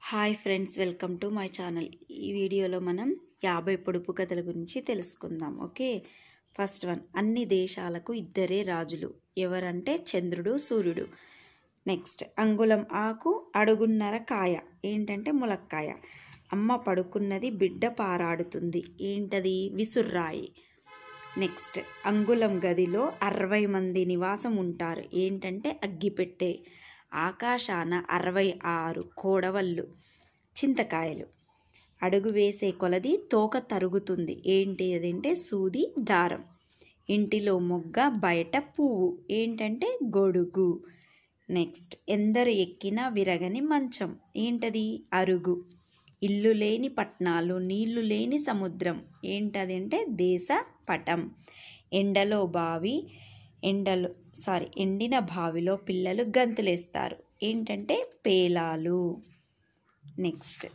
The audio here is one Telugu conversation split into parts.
hi friends welcome to my channel ఈ వీడియోలో మనం యాభై పొడుపు కథల గురించి తెలుసుకుందాం ఓకే ఫస్ట్ వన్ అన్ని దేశాలకు ఇద్దరే రాజులు ఎవరంటే చంద్రుడు సూర్యుడు నెక్స్ట్ అంగుళం ఆకు అడుగున్నర కాయ ఏంటంటే ములక్కాయ అమ్మ పడుకున్నది బిడ్డ పారాడుతుంది ఏంటది విసుర్రాయి నెక్స్ట్ అంగుళం గదిలో అరవై మంది నివాసం ఉంటారు ఏంటంటే అగ్గిపెట్టె ఆకాశాన అరవై ఆరు కోడవళ్ళు చింతకాయలు అడుగు వేసే కొలది తోక తరుగుతుంది ఏంటి అదంటే సూది దారం ఇంటిలో మొగ్గ బయట పువ్వు ఏంటంటే గొడుగు నెక్స్ట్ ఎందరు ఎక్కినా విరగని మంచం ఏంటది అరుగు ఇల్లు లేని పట్నాలు నీళ్లు లేని సముద్రం ఏంటదంటే దేశ పటం ఎండలో బావి ఎండలో సారీ ఎండిన బావిలో పిల్లలు గంతులేస్తారు ఏంటంటే పేలాలు నెక్స్ట్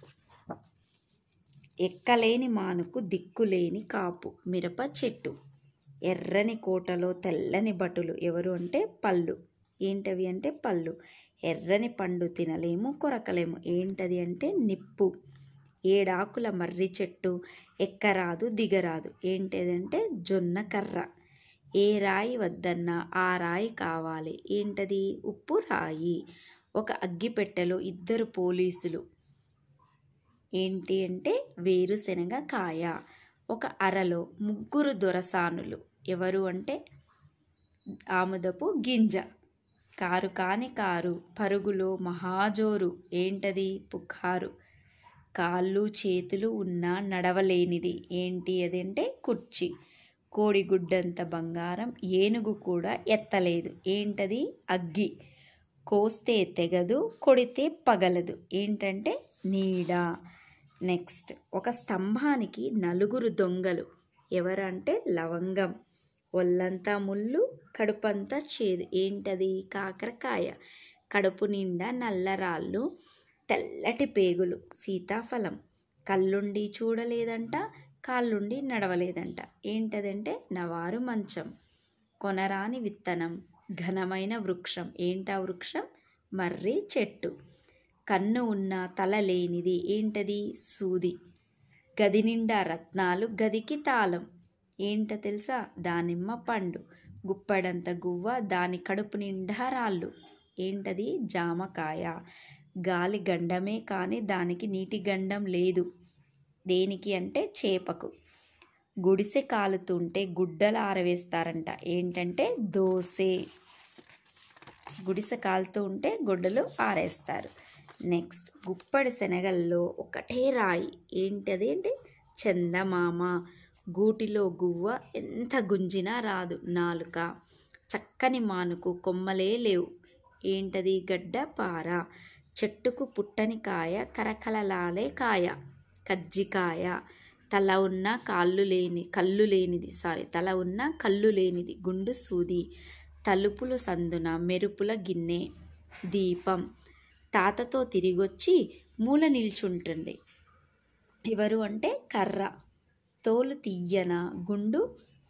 ఎక్కలేని మానుకు దిక్కులేని కాపు మిరప చెట్టు ఎర్రని కోటలో తెల్లని బటులు ఎవరు అంటే పళ్ళు ఏంటవి అంటే పళ్ళు ఎర్రని పండు తినలేము కొరకలేము ఏంటది అంటే నిప్పు ఏడాకుల మర్రి చెట్టు ఎక్కరాదు దిగరాదు ఏంటిదంటే జొన్న కర్ర ఏ రాయి వద్దన్నా ఆ రాయి కావాలి ఏంటది ఉప్పు రాయి ఒక అగ్గిపెట్టెలో ఇద్దరు పోలీసులు ఏంటి అంటే వేరుశనగ కాయ ఒక అరలో ముగ్గురు దొరసానులు ఎవరు అంటే ఆముదపు గింజ కారు కాని కారు పరుగులో మహాజోరు ఏంటది పుకారు కాళ్ళు చేతులు ఉన్నా నడవలేనిది ఏంటి అదంటే కుర్చీ కోడిగుడ్డంత బంగారం ఏనుగు కూడా ఎత్తలేదు ఏంటది అగ్గి కోస్తే తెగదు కొడితే పగలదు ఏంటంటే నీడ నెక్స్ట్ ఒక స్తంభానికి నలుగురు దొంగలు ఎవరంటే లవంగం ఒళ్ళంతా ముళ్ళు కడుపంతా చేదు ఏంటది కాకరకాయ కడుపు నిండా నల్లరాళ్ళు తెల్లటి పేగులు సీతాఫలం కళ్ళుండి చూడలేదంట కాళ్ళుండి నడవలేదంట ఏంటదంటే నవారు మంచం కొనరాని విత్తనం ఘనమైన వృక్షం ఏంటా వృక్షం మర్రి చెట్టు కన్ను ఉన్న తల లేనిది ఏంటది సూది గది నిండా రత్నాలు గదికి తాళం ఏంటో తెలుసా దానిమ్మ పండు గుప్పడంత గువ్వ దాని కడుపు నిండా రాళ్ళు ఏంటది జామకాయ గాలి గండమే కానీ దానికి నీటి గండం లేదు దేనికి అంటే చేపకు గుడిసె కాలుతుంటే గుడ్డలు ఆరవేస్తారంట ఏంటంటే దోసే గుడిసె కాలుతూ ఉంటే గుడ్డలు ఆరేస్తారు నెక్స్ట్ గుప్పడి శనగల్లో ఒకటే రాయి ఏంటది అంటే చందమామ గూటిలో గువ్వ ఎంత గుంజినా రాదు నాలుక చక్కని మానుకు కొమ్మలే లేవు ఏంటది గడ్డ పార చెట్టుకు పుట్టని కాయ కరకలలాడే కాయ కజ్జికాయ తల ఉన్న కాళ్ళు లేని కళ్ళు లేనిది సారీ తల ఉన్న కళ్ళు లేనిది గుండు సూది తలుపులు సందున మెరుపుల గిన్నె దీపం తాతతో తిరిగొచ్చి మూల నిల్చుంటుంది ఎవరు అంటే కర్ర తోలు తీయన గుండు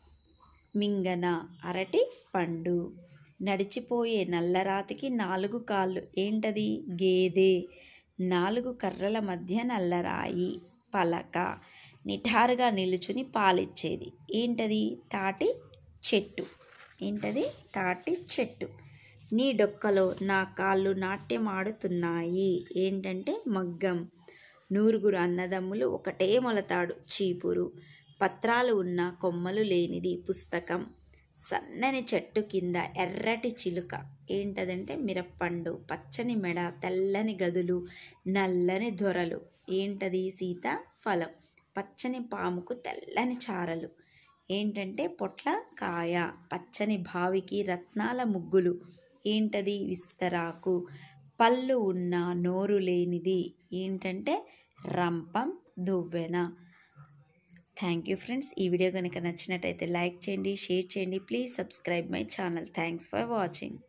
మింగన అరటి పండు నడిచిపోయే నల్లరాతికి నాలుగు కాళ్ళు ఏంటది గేదె నాలుగు కర్రల మధ్య నల్లరాయి పలక నిఠారుగా నిలుచుని పాలిచ్చేది ఏంటది తాటి చెట్టు ఏంటది తాటి చెట్టు నీ డొక్కలో నా కాళ్ళు నాట్యం ఆడుతున్నాయి ఏంటంటే మగ్గం నూరుగురు అన్నదమ్ములు ఒకటే మొలతాడు చీపురు పత్రాలు ఉన్న కొమ్మలు లేనిది పుస్తకం సన్నని చెట్టు కింద ఎర్రటి చిలుక ఏంటదంటే మిరప్పండు పచ్చని మెడ తెల్లని గదులు నల్లని దొరలు ఏంటది సీత ఫలం పచ్చని పాముకు తెల్లని చారలు ఏంటంటే పొట్ల కాయ పచ్చని బావికి రత్నాల ముగ్గులు ఏంటది విస్తరాకు పళ్ళు ఉన్న నోరు లేనిది ఏంటంటే రంపం దువ్వెన థ్యాంక్ యూ ఫ్రెండ్స్ ఈ వీడియో కనుక నచ్చినట్టయితే లైక్ చేయండి షేర్ చేయండి please subscribe my channel thanks for watching